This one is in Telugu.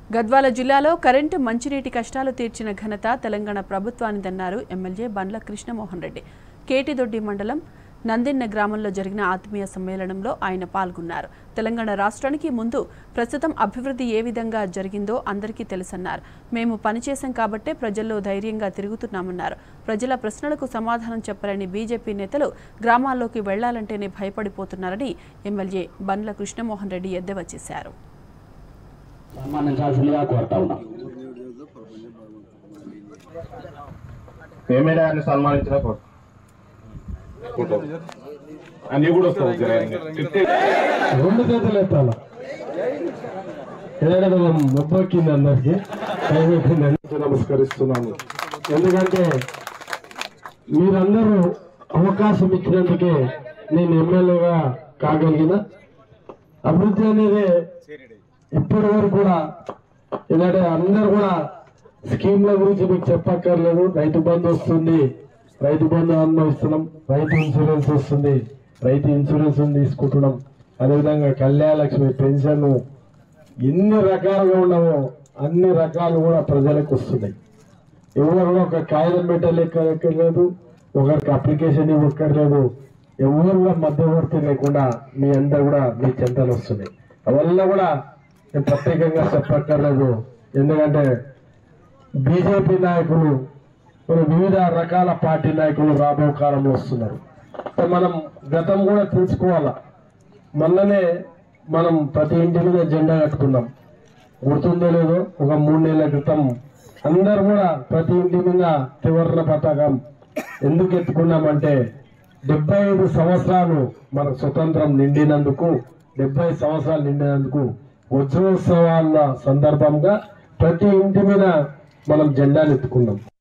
గద్వాల జిల్లాలో కరెంటు మంచినీటి కష్టాలు తీర్చిన ఘనత తెలంగాణ ప్రభుత్వానిదన్నారు ఎమ్మెల్యే బండ్ల కృష్ణమోహన్ రెడ్డి కేటిదొడ్డి మండలం నందిన్న గ్రామంలో జరిగిన ఆత్మీయ సమ్మేళనంలో ఆయన పాల్గొన్నారు తెలంగాణ రాష్ట్రానికి ముందు ప్రస్తుతం అభివృద్ధి ఏ విధంగా జరిగిందో అందరికీ తెలుసన్నారు మేము పనిచేశాం కాబట్టే ప్రజల్లో ధైర్యంగా తిరుగుతున్నామన్నారు ప్రజల ప్రశ్నలకు సమాధానం చెప్పలేని బీజేపీ నేతలు గ్రామాల్లోకి వెళ్లాలంటేనే భయపడిపోతున్నారని ఎమ్మెల్యే బండ్ల కృష్ణమోహన్ రెడ్డి ఎద్దేవా చేశారు సన్మానించాల్సిందిగా కోరుతా ఉన్నాం పేమెంట్ ఆయన సన్మానించిన అన్ని కూడా వస్తావు ఫిఫ్టీ రెండు చేతులు ఎత్తాల ఏదైనా మొబ్బొక్కింది అందరికి దయచేసి నమస్కరిస్తున్నాను ఎందుకంటే మీరందరూ అవకాశం ఇచ్చినందుకే నేను ఎమ్మెల్యేగా కాగలిగిన అభివృద్ధి అనేది ఇప్పటి వరకు కూడా ఎందుకంటే అందరు కూడా స్కీమ్ల గురించి మీకు చెప్పక్కర్లేదు రైతు బంధు వస్తుంది రైతు బంధు అనుభవిస్తున్నాం రైతు ఇన్సూరెన్స్ వస్తుంది రైతు ఇన్సూరెన్స్ తీసుకుంటున్నాం అదేవిధంగా కళ్యాణ లక్ష్మి పెన్షన్ ఎన్ని రకాలుగా ఉన్నామో అన్ని రకాలు కూడా ప్రజలకు వస్తున్నాయి ఎవరు కూడా ఒక కాగితం పెట్టలేక్కర్లేదు ఒకరికి అప్లికేషన్ ఇవ్వక్కర్లేదు ఎవరు కూడా మధ్యవర్తి లేకుండా మీ అందరు కూడా మీ చెంతలు వస్తున్నాయి అవల్ల కూడా నేను ప్రత్యేకంగా చెప్పక్కర్లేదు ఎందుకంటే బీజేపీ నాయకులు మరి వివిధ రకాల పార్టీ నాయకులు రాబో కాలంలో వస్తున్నారు సో మనం గతం కూడా తెలుసుకోవాలా మొన్ననే మనం ప్రతి ఇంటి మీద జెండా కట్టుకున్నాం గుర్తుందో లేదో ఒక మూడు నెలల క్రితం అందరు కూడా ప్రతి ఇంటి మీద త్రివర్ణ పతాకం ఎందుకు ఎత్తుకున్నామంటే డెబ్బై ఐదు సంవత్సరాలు మనకు స్వతంత్రం నిండినందుకు డెబ్బై సంవత్సరాలు నిండినందుకు వజ్రోత్సవాల సందర్భంగా ప్రతి ఇంటి మీద మనం జెండాలు ఎత్తుకున్నాం